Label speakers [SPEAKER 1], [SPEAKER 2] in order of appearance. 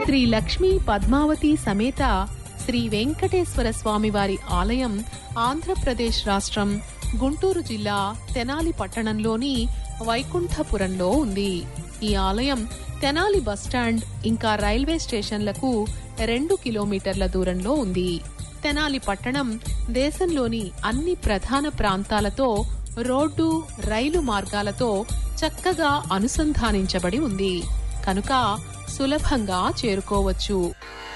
[SPEAKER 1] శ్రీ లక్ష్మీ పద్మావతి సమేత శ్రీ వెంకటేశ్వర స్వామి వారి ఆలయం ఆంధ్రప్రదేశ్ రాష్ట్రం గుంటూరు జిల్లా తెనాలి పట్టణంలోని వైకుంఠపురంలో ఉంది ఈ ఆలయం తెనాలి బస్టాండ్ ఇంకా రైల్వే స్టేషన్లకు రెండు కిలోమీటర్ల దూరంలో ఉంది తెనాలి పట్టణం దేశంలోని అన్ని ప్రధాన ప్రాంతాలతో రోడ్డు రైలు మార్గాలతో చక్కగా అనుసంధానించబడి ఉంది కనుక సులభంగా చేరుకోవచ్చు